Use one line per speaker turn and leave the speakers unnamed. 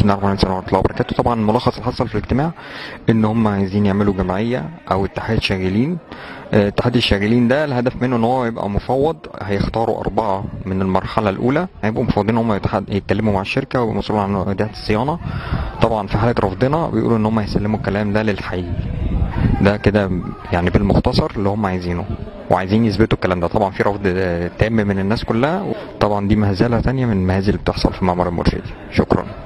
بسم الله الرحمن الرحيم ورحمة الله وبركاته طبعا ملخص اللي حصل في الاجتماع ان هم عايزين يعملوا جمعية او اتحاد شاغلين آه، اتحاد الشاغلين ده الهدف منه ان هو يبقى مفوض هيختاروا اربعة من المرحلة الاولى هيبقوا مفوضين هم يتحد- يتكلموا مع الشركة ومسؤولين عن اداء الصيانة طبعا في حالة رفضنا بيقولوا ان هم هيسلموا الكلام ده للحي ده كده يعني بالمختصر اللي هم عايزينه وعايزين يثبتوا الكلام ده طبعا في رفض آه، تام من الناس كلها طبعا دي مهزله تانية من المهازل اللي بتحصل في معمر المرشدي شكرا